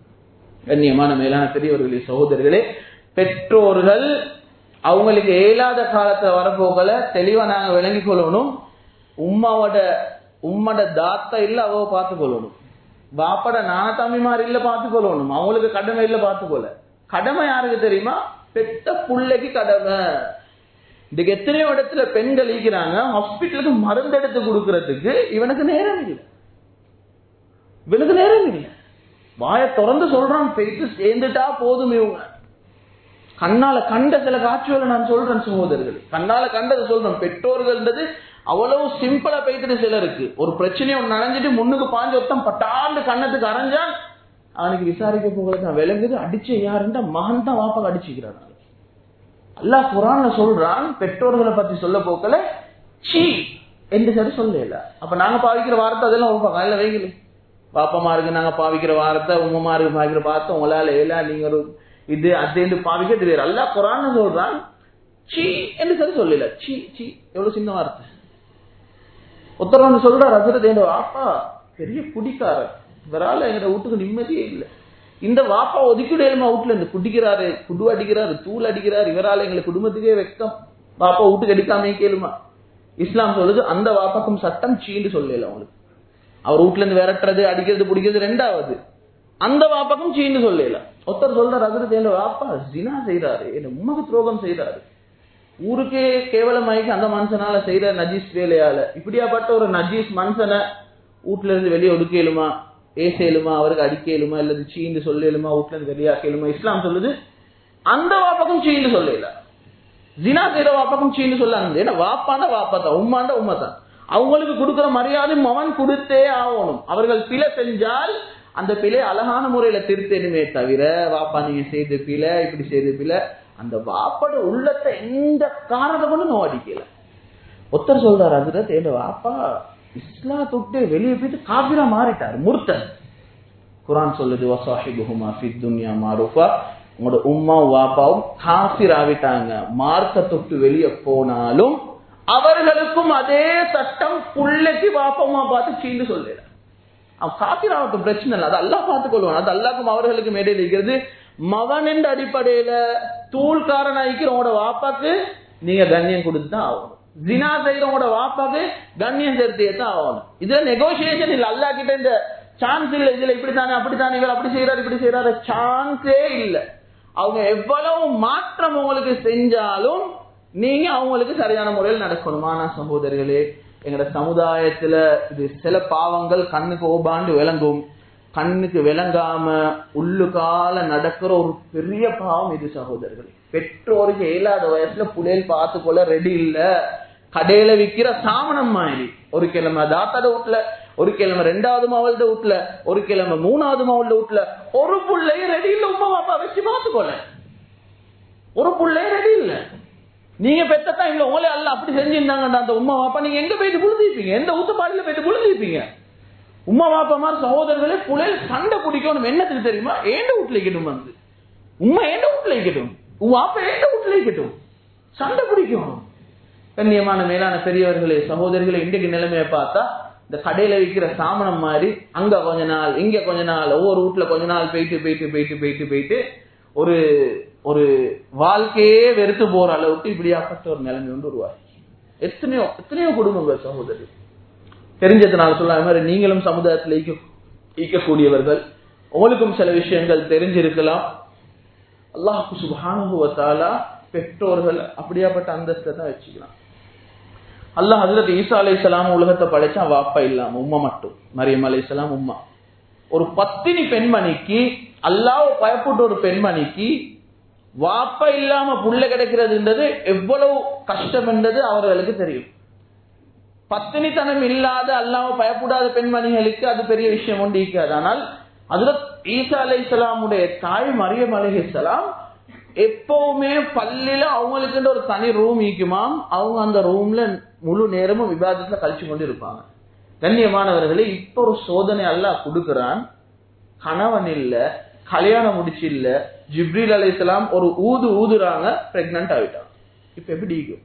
கண்ணியமான மேலான பெரியவர்களே சகோதரர்களே பெற்றோர்கள் அவங்களுக்கு இயலாத காலத்துல வரப்போகல தெளிவா நாங்க விளங்கிக் கொள்ளணும் உம்மாவோட உம்மோட தாத்தா இல்ல அவ பார்த்து கொள்ளணும் பாப்பட நான தம்பிமார் இல்ல பார்த்து கொள்ளணும் அவங்களுக்கு கடமை இல்ல பார்த்துக்கொள்ள கடமை யாருக்கு தெரியுமா பெத்த புள்ளைக்கு கடமை இதுக்கு எத்தனையோ இடத்துல பெண்கள் ஈக்கிறாங்க ஹாஸ்பிட்டலுக்கு மருந்து எடுத்து கொடுக்கறதுக்கு இவனுக்கு நேரம் இல்லை இவனுக்கு நேரம் இல்லை வாயை திறந்து சொல்றான் போயிட்டு சேர்ந்துட்டா போதும் இவங்க கண்ணால கண்ட சில காட்சிகளை நான் சொல்றேன் சகோதரர்கள் கண்ணால கண்டதை சொல்றேன் பெற்றோர்கள்ன்றது அவ்வளவு சிம்பிளா போயிட்டு சிலருக்கு ஒரு பிரச்சனையை ஒண்ணு நனைஞ்சிட்டு முன்னுக்கு பாஞ்சு ஒருத்தன் பட்டாண்டு கண்ணத்துக்கு அரைஞ்சான் அவனுக்கு விசாரிக்க போகிறது நான் விளங்குது அடிச்ச யாருன்னா மகன் தான் வாப்பாக அடிச்சுக்கிறான் அல்லாஹ் குரான்ல சொல்றான் பெற்றோர்களை பத்தி சொல்ல போக்கல சீ என்று சரி சொல்லல அப்ப நாங்க பாவிக்கிற வார்த்தை அதெல்லாம் ஒரு பக்கம் இல்ல வைக்கல பாப்பமாருக்கு நாங்க பாவிக்கிற வார்த்தை உம்மமாருக்கு பாவிக்கிற வார்த்தை உங்களால ஏலா நீங்க ஒரு இது அது பாவிக்க தெரியாது அல்லாஹ் குரான் சொல்றான் சீ என்று சரி சொல்லல சீ சீ எவ்வளவு சின்ன வார்த்தை ஒருத்தர் வந்து சொல்றாரு அசரத் என் வாப்பா பெரிய குடிக்காரர் இவரால எங்க வீட்டுக்கு நிம்மதியே இல்லை இந்த வாப்பா ஒதுக்கிடையிலுமா வீட்டுல இருந்து குடிக்கிறாரு குடு அடிக்கிறாரு தூள் அடிக்கிறாரு இவரால எங்களுக்கு குடும்பத்துக்கே வெக்கம் வாப்பா வீட்டுக்கு அடிக்காமே கேளுமா இஸ்லாம் சொல்லுது அந்த வாப்பாக்கும் சட்டம் சீண்டு சொல்லல அவங்களுக்கு அவர் வீட்டுல இருந்து விரட்டுறது அடிக்கிறது பிடிக்கிறது ரெண்டாவது அந்த வாப்பாக்கும் சீண்டு சொல்லல ஒருத்தர் சொல்றாரு அசரத் என் வாப்பா ஜினா செய்யறாரு என் உமக்கு துரோகம் செய்யறாரு ஊருக்கே கேவலமாய்க்கு அந்த மனுஷனால செய்யற நஜீஸ் வேலையால இப்படியாப்பட்ட ஒரு நஜீஸ் மனுஷனை வீட்டுல இருந்து வெளியே ஒடுக்கலுமா ஏசேலுமா அவருக்கு அடிக்கலுமா இல்லது சீண்டு சொல்லலுமா வீட்டுல இருந்து வெளியாக்கலுமா இஸ்லாம் சொல்லுது அந்த வாப்பக்கும் சீண்டு சொல்லல ஜினா செய்யற வாப்பக்கும் சீண்டு சொல்லாங்க ஏன்னா வாப்பாண்ட வாப்பா தான் உம்மாண்ட உம்மா தான் அவங்களுக்கு கொடுக்கிற மரியாதை அவன் கொடுத்தே ஆகணும் அவர்கள் பிழை செஞ்சால் அந்த பிழை அழகான முறையில திருத்தணுமே தவிர வாப்பா நீங்க செய்த பிழை இப்படி செய்த பிழை அந்த வாப்பட உள்ளத்தை எந்த காரணத்தை கொண்டு நோடிக்கல ஒருத்தர் சொல்றாரு அதுல தேட வாப்பா இஸ்லாத்துட்டே வெளியே போயிட்டு காபிரா மாறிட்டார் முர்த்தன் குரான் சொல்லுது வசாஹிபுஹுமா ஃபித் துன்யா மாரூஃபா உங்களோட உம்மா வாப்பாவும் காபிர் ஆவிட்டாங்க மார்க்க தொட்டு வெளியே போனாலும் அவர்களுக்கும் அதே சட்டம் புள்ளைக்கு வாப்பமா பார்த்து சீண்டு சொல்லல அவன் காபிர் ஆகட்டும் பிரச்சனை இல்லை அது அல்லாஹ் பார்த்துக் கொள்வான் அது அல்லாக்கும் அவர்களுக்கும் இடையில இருக்கிறது மகன் என்ற அடிப்படையில தூள்காரன் ஆகிக்கிற உங்களோட வாப்பாக்கு நீங்க கண்ணியம் கொடுத்து தான் ஆகணும் ஜினா செய்யறவங்களோட வாப்பாக்கு கண்ணியம் செலுத்தியே தான் ஆகணும் இதுல நெகோசியேஷன் இல்ல அல்லா கிட்ட இந்த சான்ஸ் இல்ல இதுல இப்படித்தானே அப்படித்தானே இவர் அப்படி செய்யறாரு இப்படி செய்யறாரு சான்ஸே இல்ல அவங்க எவ்வளவு மாற்றம் உங்களுக்கு செஞ்சாலும் நீங்க அவங்களுக்கு சரியான முறையில் நடக்கணும் ஆனா சகோதரர்களே எங்கட சமுதாயத்துல இது சில பாவங்கள் கண்ணுக்கு ஓபாண்டு விளங்கும் கண்ணுக்கு விளங்காம உள்ளுக்கால நடக்கிற ஒரு பெரிய பாவம் இது சகோதரர்களே பெற்றோருக்கு இயலாத வயசுல புள்ளைகள் பார்த்து கொள்ள ரெடி இல்ல கடையில விக்கிற சாமணம் மாதிரி ஒரு கிழமை தாத்தாட வீட்டுல ஒரு கிழமை ரெண்டாவது மாவட்ட வீட்டுல ஒரு கிழமை மூணாவது மாவட்ட வீட்டுல ஒரு புள்ளையும் ரெடி இல்ல உமா பாப்பா வச்சு பார்த்துக்கொள்ள ஒரு புள்ளையும் ரெடி இல்ல நீங்க பெத்த டைம்ல உங்களே அல்ல அப்படி செஞ்சிருந்தாங்கடா அந்த உமா பாப்பா நீங்க எங்க போயிட்டு புழுதிப்பீங்க எந்த ஊத்தப்பாடியில போயிட்டு புழுதிப்பீங்க உமா பாப்பா மாதிரி சகோதரர்களே புள்ளைகள் சண்டை பிடிக்கணும் என்னத்துக்கு தெரியுமா ஏண்ட வீட்டுல இருக்கட்டும் வந்து உமா ஏண்ட வீட்டுல இருக்கட்டும் உன் அப்பா ஏண்ட வீட்டுல இருக்கட்டும் சண்டை பிடிக்கணும் கண்ணியமான மேலான பெரியவர்களே சகோதரிகளை இன்றைக்கு நிலைமையை பார்த்தா இந்த கடையில விற்கிற சாமணம் மாதிரி அங்க கொஞ்ச நாள் இங்க கொஞ்ச நாள் ஒவ்வொரு வீட்டுல கொஞ்ச நாள் போயிட்டு போயிட்டு போயிட்டு போயிட்டு போயிட்டு ஒரு ஒரு வாழ்க்கையே வெறுத்து போற அளவுக்கு இப்படியாப்பட்ட ஒரு நிலைமை வந்து உருவாக்கி எத்தனையோ எத்தனையோ குடும்பங்கள் சகோதரி தெரிஞ்சதுனால சொல்லாத மாதிரி நீங்களும் சமுதாயத்தில் ஈக்க ஈக்கக்கூடியவர்கள் உங்களுக்கும் சில விஷயங்கள் தெரிஞ்சிருக்கலாம் அல்லாஹு சுபானுவத்தாலா பெற்றோர்கள் அப்படியாப்பட்ட அந்தஸ்தை தான் வச்சுக்கலாம் அல்லாஹ் ஹசரத் ஈசா அலை இஸ்லாம் உலகத்தை படைச்சா வாப்பா இல்லாம உம்மா மட்டும் மரியம் அலை இஸ்லாம் உம்மா ஒரு பத்தினி பெண்மணிக்கு அல்லாஹ் பயப்பட்ட ஒரு பெண்மணிக்கு வாப்பா இல்லாம புள்ள கிடைக்கிறதுன்றது எவ்வளவு கஷ்டம் என்றது அவர்களுக்கு தெரியும் பத்தினித்தனம் இல்லாத அல்லாம பயப்படாத பெண்மணிகளுக்கு அது பெரிய விஷயம் ஒன்று இருக்காது ஆனால் அதுல ஈசா அலை இஸ்லாமுடைய தாய் மரியம் அலை இஸ்லாம் எப்பவுமே பள்ளியில அவங்களுக்குன்ற ஒரு தனி ரூம் ஈக்குமாம் அவங்க அந்த ரூம்ல முழு நேரமும் விவாதத்துல கழிச்சு கொண்டு இருப்பாங்க கண்ணியமானவர்களே இப்ப ஒரு சோதனை எல்லாம் கொடுக்கிறான் கணவன் இல்ல கல்யாணம் முடிச்சு இல்ல ஜிப்ரீல் அலிஸ்லாம் ஒரு ஊது ஊதுறாங்க பிரெக்னன்ட் ஆகிட்டான் இப்ப எப்படி இருக்கும்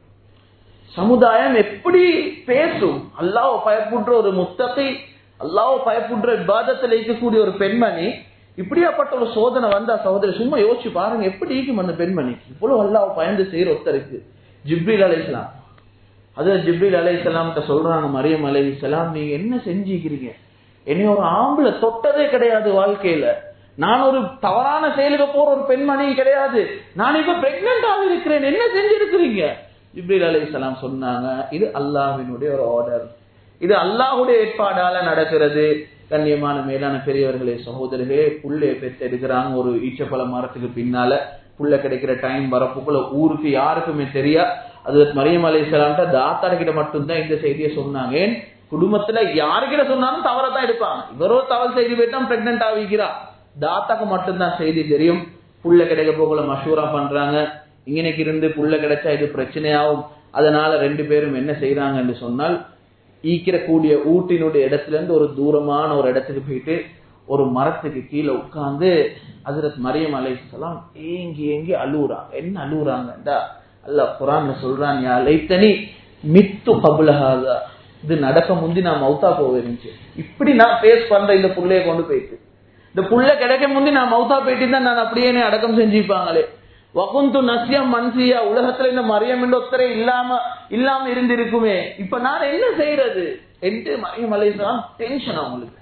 சமுதாயம் எப்படி பேசும் அல்லாஹ் பயப்படுற ஒரு முத்தத்தை அல்லாஹ் பயப்படுற விவாதத்தில் இருக்கக்கூடிய ஒரு பெண்மணி இப்படியாப்பட்ட ஒரு சோதனை வந்தா சகோதரி சும்மா யோசிச்சு பாருங்க எப்படி இருக்கும் அந்த பெண்மணிக்கு இவ்வளவு அல்லாஹ் பயந்து செய்யற ஒருத்தருக்கு ஜிப்ரீல் அலைசலாம் அது ஜிப்ரீல் அலைசலாம் சொல்றாங்க மரியம் அலைசலாம் நீங்க என்ன செஞ்சுக்கிறீங்க என்னை ஒரு ஆம்பளை தொட்டதே கிடையாது வாழ்க்கையில நான் ஒரு தவறான செயலுக்கு போற ஒரு பெண்மணி கிடையாது நான் இப்ப பிரெக்னென்ட் ஆக இருக்கிறேன் என்ன செஞ்சிருக்கிறீங்க ஜிப்ரீல் அலைசலாம் சொன்னாங்க இது அல்லாஹ்வினுடைய ஒரு ஆர்டர் இது அல்லாஹுடைய ஏற்பாடால நடக்கிறது கண்ணியமான மேலான பெரியவர்களே சகோதரர்களே புள்ளைய பெற்றெடுக்கிறாங்க ஒரு ஈச்சப்பழ மரத்துக்கு பின்னால புள்ள கிடைக்கிற டைம் வரப்புக்குள்ள ஊருக்கு யாருக்குமே தெரியா அது மரியம் அலி இஸ்லாம்கிட்ட தாத்தாட கிட்ட மட்டும்தான் இந்த செய்தியை சொன்னாங்க ஏன் குடும்பத்துல யாருக்கிட்ட சொன்னாலும் தவறதான் எடுப்பாங்க இவரோ தவறு செய்தி போயிட்டா பிரெக்னென்ட் ஆகிக்கிறா தாத்தாக்கு மட்டும்தான் செய்தி தெரியும் புள்ள கிடைக்க போகல மஷூரா பண்றாங்க இங்கனைக்கு இருந்து புள்ள கிடைச்சா இது பிரச்சனையாகும் அதனால ரெண்டு பேரும் என்ன செய்யறாங்கன்னு சொன்னால் ஈக்கிற கூடிய ஊட்டினுடைய இடத்துல இருந்து ஒரு தூரமான ஒரு இடத்துக்கு போயிட்டு ஒரு மரத்துக்கு கீழே உட்கார்ந்து ஹசரத் மரியம் அலைசலாம் ஏங்கி ஏங்கி அழுகுறாங்க என்ன அழுகுறாங்கடா அல்ல குரான் சொல்றான் யா லைத்தனி மித்து கபுலஹாதா இது நடக்க முந்தி நான் மௌத்தா போவேன் இப்படி நான் பேஸ் பண்ற இந்த புள்ளைய கொண்டு போயிட்டு இந்த புள்ள கிடைக்க முந்தி நான் மௌத்தா போயிட்டு தான் நான் அப்படியே என்னை அடக்கம் செஞ்சுப்பாங்களே வகுந்து நசியம் மன்சியா உலகத்துல இந்த மரியம் என்ற ஒத்தரை இல்லாம இல்லாம இருந்திருக்குமே இப்ப நான் என்ன செய்யறது என்று மரியம் அலைசலாம் டென்ஷன் அவங்களுக்கு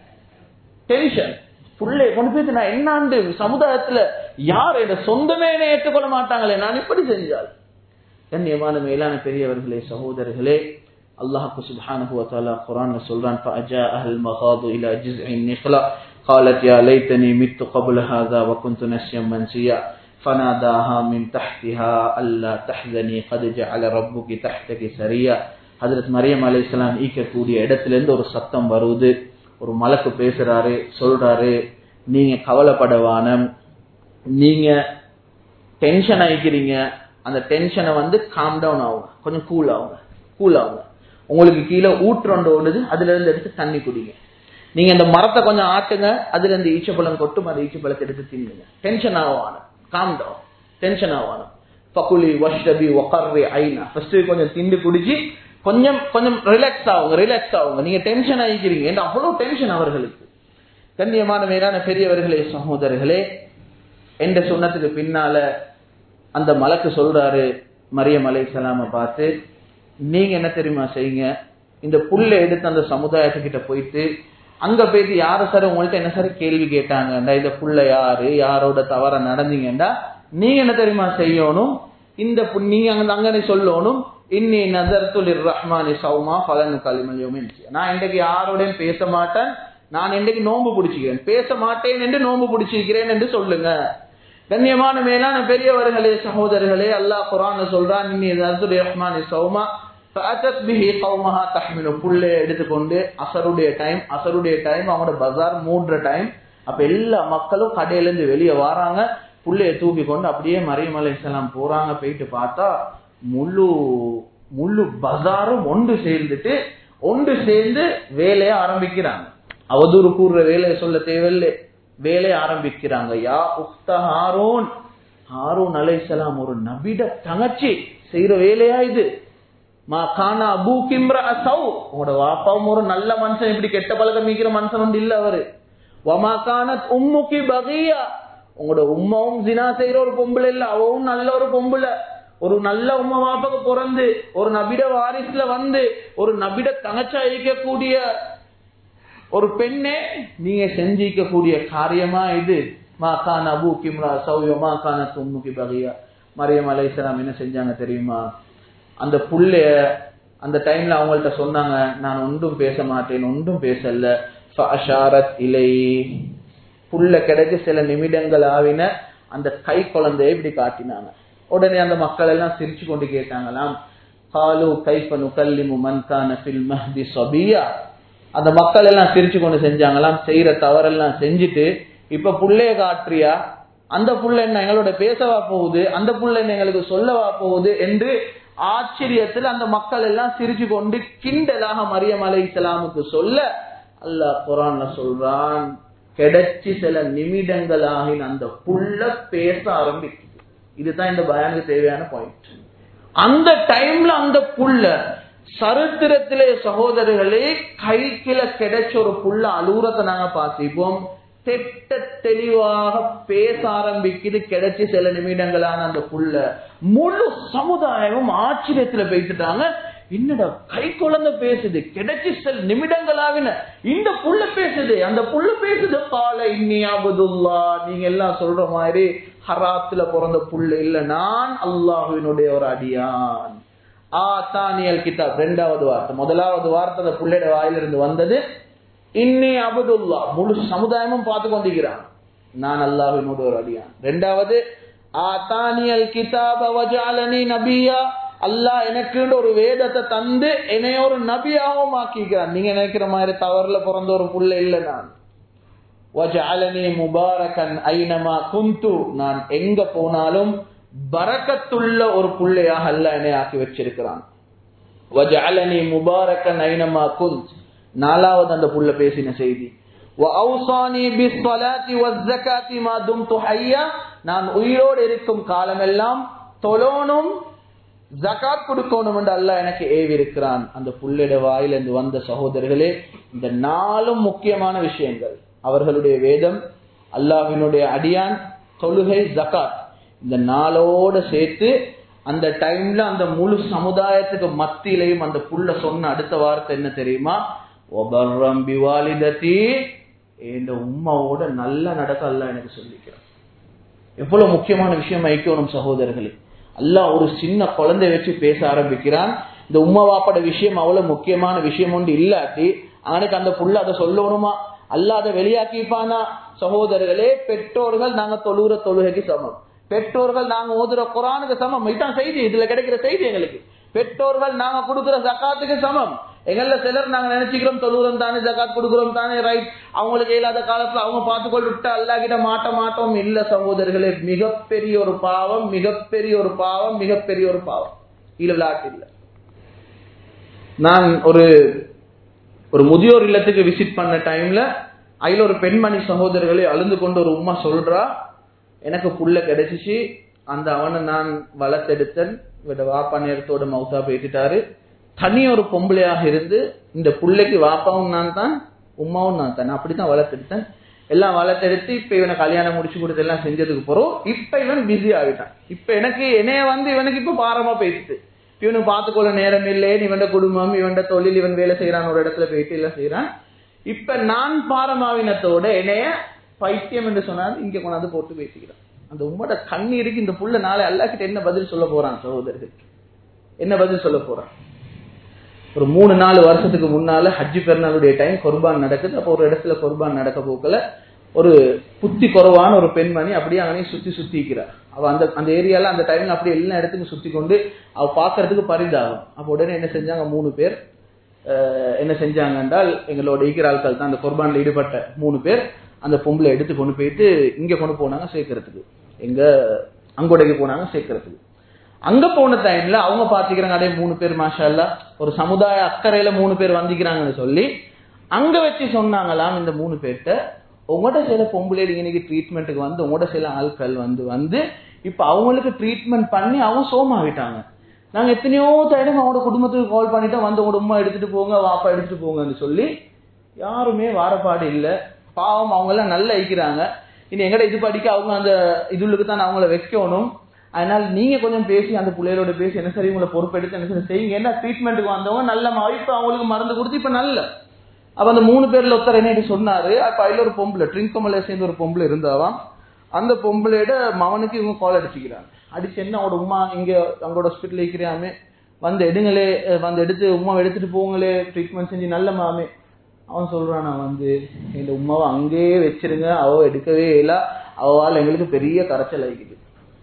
டென்ஷன் புள்ளை கொண்டு போய் நான் என்னாண்டு சமுதாயத்துல யார் என்ன சொந்தமே என்னை ஏற்றுக்கொள்ள மாட்டாங்களே நான் இப்படி செஞ்சால் கண்ணியமான மேலான பெரியவர்களே சகோதரர்களே அல்லாஹ் சுப்ஹானஹு வ தஆலா குர்ஆன்ல சொல்றான் فاجاء المخاض الى جذع النخله قالت يا ليتني مت قبل هذا وكنت نسيا منسيا فناداها من تحتها الا تحزني قد جعل ربك تحتك سريا ஹஜரத் மரியம் அலைஹிஸ்ஸலாம் ஈக்கக்கூடிய இடத்துல இருந்து ஒரு சத்தம் வருது ஒரு மலக்கு பேசுறாரு சொல்றாரு நீங்க கவலைப்படவான நீங்க டென்ஷன் ஆகிக்கிறீங்க அந்த டென்ஷனை வந்து காம் டவுன் ஆகுங்க கொஞ்சம் கூல் ஆகுங்க கூல் ஆகுங்க உங்களுக்கு கீழே ஊற்றொண்டு ஓடுது அதுல இருந்து எடுத்து தண்ணி குடிங்க நீங்க அந்த மரத்தை கொஞ்சம் ஆட்டுங்க அதுல இருந்து ஈச்சப்பழம் கொட்டும் அந்த ஈச்சப்பழத்தை எடுத்து தின்னுங்க டென்ஷன் ஆவான காம் டவுன் டென்ஷன் ஆவான பக்குலி வஷ்டபி ஒக்கர்ரி ஐனா ஃபர்ஸ்ட் கொஞ்சம் திண்டு குடிச்சு கொஞ்சம் கொஞ்சம் ரிலாக்ஸ் ஆகுங்க ரிலாக்ஸ் ஆகுங்க நீங்க டென்ஷன் ஆகிக்கிறீங்க ஏன்னா அவ்வளவு டென்ஷன் அவர்களுக்கு கண்ணியமான மேலான பெரியவர்களே சகோதரர்களே என்ற சொன்னதுக்கு பின்னால அந்த மலக்கு சொல்றாரு மரியம் அலை சலாம பார்த்து நீங்க என்ன தெரியுமா செய்யுங்க இந்த புல்ல எடுத்து அந்த சமுதாயத்துக்கிட்ட போயிட்டு அங்க போயிட்டு யாரு சார் உங்கள்ட்ட என்ன சார் கேள்வி கேட்டாங்க இந்த புள்ள யாரு யாரோட தவற நடந்தீங்கடா நீங்க என்ன தெரியுமா செய்யணும் இந்த பு- நீங்க அங்க அங்கனே சொல்லணும் இன்னி நதர்த்துல் ரஹ்மானி சௌமா பலன் களிமல் நான் இன்றைக்கு யாரோடையும் பேச மாட்டேன் நான் இன்றைக்கு நோன்பு பிடிச்சிக்கிறேன் பேச மாட்டேன் என்று நோன்பு பிடிச்சிருக்கிறேன் என்று சொல்லுங்க கண்ணியமான மேலான பெரியவர்களே சகோதரர்களே அல்லாஹ் குரான் சொல்றான் இன்னி நதர்த்துல் ரஹ்மானி சௌமா فأتت به قومها تحمل புல்லை எடுத்துக்கொண்டு அசருடைய டைம் அசருடைய டைம் அவங்களோட பஜார் மூன்ற டைம் அப்ப எல்லா மக்களும் கடையில இருந்து வெளியே வராங்க புள்ளைய தூக்கி கொண்டு அப்படியே மரியம் அலைஹிஸ்ஸலாம் போறாங்க போயிட்டு பார்த்தா முழு முழு பஜாரும் ஒன்று சேர்ந்துட்டு ஒன்று சேர்ந்து வேலையை ஆரம்பிக்கிறாங்க அவதூறு கூறுற வேலையை சொல்ல தேவையில்லை வேலையை ஆரம்பிக்கிறாங்க யா உக்த ஹாரூன் ஹாரூன் அலைஹிஸ்ஸலாம் ஒரு நபிட தங்கச்சி செய்யற வேலையா இது மா கானா அபூ கிம்ர அசௌ உங்களோட வாப்பாவும் ஒரு நல்ல மனுஷன் இப்படி கெட்ட பழக்கம் மீக்கிற மனுஷன் ஒன்று இல்ல அவரு வமா கானத் உம்முக்கி பகியா உங்களோட உம்மாவும் ஜினா செய்யற ஒரு பொம்பளை இல்ல அவவும் நல்ல ஒரு பொம்பளை ஒரு நல்ல உம்மா வாப்பாக்கு பிறந்து ஒரு நபிட வாரிசுல வந்து ஒரு நபிட தங்கச்சா இருக்கக்கூடிய ஒரு பெண்ணே நீங்க செஞ்சிக்கக்கூடிய காரியமா இது மா கான் அபு கிம்ரா சௌயோ மா கான தும்முகி பகியா மரியம் அலைஹிஸ்ஸலாம் என்ன செஞ்சாங்க தெரியுமா அந்த புள்ளைய அந்த டைம்ல அவங்கள்ட்ட சொன்னாங்க நான் ஒன்றும் பேச மாட்டேன் ஒன்றும் பேசல ஃபஅஷாரத் இலை புள்ள கிடைச்சு சில நிமிடங்கள் ஆவின அந்த கை குழந்தைய இப்படி காட்டினாங்க உடனே அந்த மக்கள் எல்லாம் சிரிச்சு கொண்டு கேட்டாங்களாம் காலு கைஃப நுகல்லிமு மன் கான ஃபில் மஹ்தி சபியா அந்த மக்கள் எல்லாம் சிரிச்சு கொண்டு செஞ்சாங்களாம் செய்யற தவறெல்லாம் செஞ்சுட்டு இப்ப புள்ளைய காட்டுறியா அந்த புள்ள என்ன எங்களோட பேசவா போகுது அந்த புள்ள என்ன எங்களுக்கு சொல்லவா போகுது என்று ஆச்சரியத்தில் அந்த மக்கள் எல்லாம் சிரிச்சு கொண்டு கிண்டலாக மரியம் அலை இஸ்லாமுக்கு சொல்ல அல்லாஹ் குரான்ல சொல்றான் கிடைச்சி சில நிமிடங்கள் ஆகின அந்த புள்ள பேச ஆரம்பிக்குது இதுதான் இந்த பயானுக்கு தேவையான பாயிண்ட் அந்த டைம்ல அந்த புள்ள சரித்திரத்திலே சகோதரர்களே கைக்கில கிடைச்ச ஒரு புள்ள அலூரத்தை நாங்க பார்த்திப்போம் திட்ட தெளிவாக பேச ஆரம்பிக்குது கிடைச்சி சில நிமிடங்களான அந்த புள்ள முழு சமுதாயமும் ஆச்சரியத்துல பேசிட்டாங்க என்னடா கை குழந்தை பேசுது கிடைச்சி சில நிமிடங்களாவின இந்த புள்ள பேசுது அந்த புள்ள பேசுது பால இன்னியாபதுல்லா நீங்க எல்லாம் சொல்ற மாதிரி ஹராத்துல பிறந்த புள்ள இல்ல நான் அல்லாஹுவினுடைய ஒரு அடியான் ஆத்தானியல் கிதாப் ரெண்டாவது வார்த்தை முதலாவது வார்த்தை அந்த புள்ளையோட வாயிலிருந்து வந்தது இன்னி அபதுல்லா முழு சமுதாயமும் பார்த்து கொண்டிருக்கிறான் நான் அல்லாஹினுடைய ஒரு அடியான் ரெண்டாவது ஆத்தானியல் கிதாப வஜாலனி நபியா அல்லாஹ் எனக்குன்னு ஒரு வேதத்தை தந்து என்னைய ஒரு நபியாவும் ஆக்கிக்கிறான் நீங்க நினைக்கிற மாதிரி தவறுல பிறந்த ஒரு புள்ள இல்ல நான் வஜாலனி முபாரகன் ஐனமா குந்து நான் எங்க போனாலும் பரக்கத்துள்ள ஒரு புள்ளையாக அல்லாஹ் என்னை ஆக்கி வச்சிருக்கிறான் வஜாலனி முபாரகன் ஐனமா குந்த் நாலாவது அந்த புள்ள பேசின செய்தி وَأَوْصَانِي بِالصَّلَاةِ وَالزَّكَاةِ مَا دُمْتُ حَيًّا நான் உயிரோடு இருக்கும் காலமெல்லாம் தொழோனும் ஜகாத் கொடுக்கணும் என்று அல்லாஹ் எனக்கு ஏவி இருக்கிறான் அந்த புள்ளிட வாயிலிருந்து வந்த சகோதரர்களே இந்த நாலும் முக்கியமான விஷயங்கள் அவர்களுடைய வேதம் அல்லாஹ்வினுடைய அடியான் தொழுகை ஜகாத் இந்த நாளோட சேர்த்து அந்த டைம்ல அந்த முழு சமுதாயத்துக்கு மத்தியிலையும் அந்த புள்ள சொன்ன அடுத்த வார்த்தை என்ன தெரியுமா ஒபர்ரம் பிவாலிதத்தி இந்த உம்மாவோட நல்லா நடக்க அல்ல எனக்கு சொல்லிக்கிறான் எவ்வளவு முக்கியமான விஷயம் ஐக்கியோனும் சகோதரர்களே அல்லாஹ் ஒரு சின்ன குழந்தை வச்சு பேச ஆரம்பிக்கிறான் இந்த உம்மா வாப்பட விஷயம் அவ்வளவு முக்கியமான விஷயம் ஒன்று இல்லாட்டி அவனுக்கு அந்த புள்ள அதை சொல்லணுமா அல்லாஹ் அதை வெளியாக்கிப்பானா சகோதரர்களே பெற்றோர்கள் நாங்க தொழுகிற தொழுகைக்கு சமம் பெற்றோர்கள் நாங்க ஓதுற குரானுக்கு சமம் இதுதான் செய்தி இதுல கிடைக்கிற செய்தி எங்களுக்கு பெற்றோர்கள் நாங்க கொடுக்கிற ஜக்காத்துக்கு சமம் எங்கள்ல சிலர் நாங்க நினைச்சுக்கிறோம் தொழுகிறோம் தானே ஜக்காத் கொடுக்குறோம் தானே ரைட் அவங்களுக்கு இல்லாத காலத்துல அவங்க பார்த்துக்கொண்டு விட்டு அல்லா கிட்ட மாட்ட மாட்டோம் இல்ல சகோதரர்களே மிகப்பெரிய ஒரு பாவம் மிகப்பெரிய ஒரு பாவம் மிகப்பெரிய ஒரு பாவம் இல்ல விளையாட்டு இல்ல நான் ஒரு ஒரு முதியோர் இல்லத்துக்கு விசிட் பண்ண டைம்ல அதுல ஒரு பெண்மணி சகோதரர்களே அழுந்து கொண்டு ஒரு உமா சொல்றா எனக்கு புள்ள கிடைச்சிச்சு அந்த அவனை நான் வளர்த்தெடுத்தன் இவட வாப்பா நேரத்தோட மவுசா பேசிட்டாரு தனி ஒரு பொம்பளையாக இருந்து இந்த புள்ளைக்கு வாப்பாவும் நான் தான் உமாவும் நான் தான் அப்படித்தான் வளர்த்தெடுத்தேன் எல்லாம் வளர்த்தெடுத்து இப்ப இவனை கல்யாணம் முடிச்சு கொடுத்து எல்லாம் செஞ்சதுக்கு போறோம் இப்ப இவன் பிஸி ஆகிட்டான் இப்ப எனக்கு என்னைய வந்து இவனுக்கு இப்ப பாரமா பேசுது இவனுக்கு பார்த்துக்கொள்ள நேரம் இல்லை இவன் குடும்பம் இவன் தொழில் இவன் வேலை செய்யறான் ஒரு இடத்துல போயிட்டு எல்லாம் செய்யறான் இப்ப நான் பாரமாவினத்தோட என்னைய பைத்தியம் என்று சொன்னால் இங்க கொண்டாந்து போட்டு பேசிக்கிறான் அந்த உம்மோட கண்ணீருக்கு இந்த புள்ள நாளை அல்லாக்கிட்ட என்ன பதில் சொல்ல போறான் சகோதரர்களுக்கு என்ன பதில் சொல்ல போறான் ஒரு மூணு நாலு வருஷத்துக்கு முன்னால ஹஜ்ஜி பெருநாளுடைய டைம் குர்பான் நடக்குது அப்போ ஒரு இடத்துல குர்பான் நடக்க போக்கல ஒரு புத்தி குறவான ஒரு பெண்மணி அப்படியே அவனையும் சுத்தி சுத்திக்கிறார் அவ அந்த அந்த ஏரியால அந்த டைம்ல அப்படியே எல்லா இடத்துக்கும் சுத்தி கொண்டு அவ பாக்குறதுக்கு பரிதாகும் அப்ப உடனே என்ன செஞ்சாங்க மூணு பேர் என்ன செஞ்சாங்க என்றால் எங்களோட ஈக்கிற ஆட்கள் தான் அந்த குர்பான்ல ஈடுபட்ட மூணு பேர் அந்த பொம்பளை எடுத்து கொண்டு போயிட்டு இங்க கொண்டு போனாங்க சேர்க்கறதுக்கு எங்க அங்கோடைக்கு போனாங்க சேர்க்கறதுக்கு அங்க போன டைம்ல அவங்க பாத்துக்கிறாங்க அதே மூணு பேர் மாஷா ஒரு சமுதாய அக்கறையில மூணு பேர் வந்திக்கிறாங்கன்னு சொல்லி அங்க வச்சு சொன்னாங்களாம் இந்த மூணு பேர்கிட்ட உங்களோட சில பொம்பளை இன்னைக்கு ட்ரீட்மெண்ட்டுக்கு வந்து உங்களோட சில ஆட்கள் வந்து வந்து இப்ப அவங்களுக்கு ட்ரீட்மெண்ட் பண்ணி அவங்க சோமாவிட்டாங்க நாங்க எத்தனையோ டைம் அவங்களோட குடும்பத்துக்கு கால் பண்ணிட்டோம் வந்து உங்களோட உமா எடுத்துட்டு போங்க வாப்பா எடுத்துட்டு போங்கன்னு சொல்லி யாருமே வாரப்பாடு இல்ல பாவம் அவங்க எல்லாம் நல்லா ஐக்கிறாங்க இனி எங்கட இது படிக்க அவங்க அந்த இதுளுக்கு தான் அவங்கள வைக்கணும் அதனால நீங்க கொஞ்சம் பேசி அந்த பிள்ளைகளோட பேசி என்ன சரி உங்களை பொறுப்பெடுத்து என்ன சரி செய்யுங்க என்ன ட்ரீட்மெண்ட்டுக்கு வந்தவங்க நல்ல இப்ப அவங்களுக்கு மருந்து கொடுத்து இப்ப நல்ல அப்ப அந்த மூணு பேர்ல ஒருத்தர் என்ன சொன்னாரு அப்ப அதுல ஒரு பொம்பளை ட்ரிங்கமலை சேர்ந்து ஒரு பொம்பளை இருந்தாவாம் அந்த பொம்பளையோட மவனுக்கு இவங்க கால் அடிச்சுக்கிறாங்க அடிச்சு என்ன அவட உமா இங்க அவங்களோட ஹாஸ்பிட்டல் இருக்கிறாமே வந்து எடுங்களே வந்து எடுத்து உமா எடுத்துட்டு போங்களே ட்ரீட்மெண்ட் செஞ்சு நல்ல மாமே அவன் சொல்றான் நான் வந்து இந்த உமாவை அங்கேயே வச்சிருங்க அவ எடுக்கவே இல்லை அவளால் எங்களுக்கு பெரிய கரைச்சல் ஆகிக்குது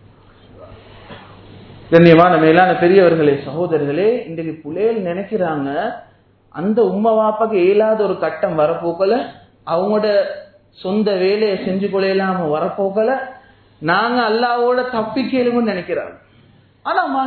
கண்ணியமான மேலான பெரியவர்களே சகோதரர்களே இன்றைக்கு புலையல் நினைக்கிறாங்க அந்த உம்மா வாப்பாக்கு இயலாத ஒரு கட்டம் வரப்போக்கல அவங்களோட சொந்த வேலையை செஞ்சு கொள்ளையிலாம வரப்போக்கல நாங்க அல்லாவோட தப்பி கேளுங்கன்னு நினைக்கிறாங்க ஆனா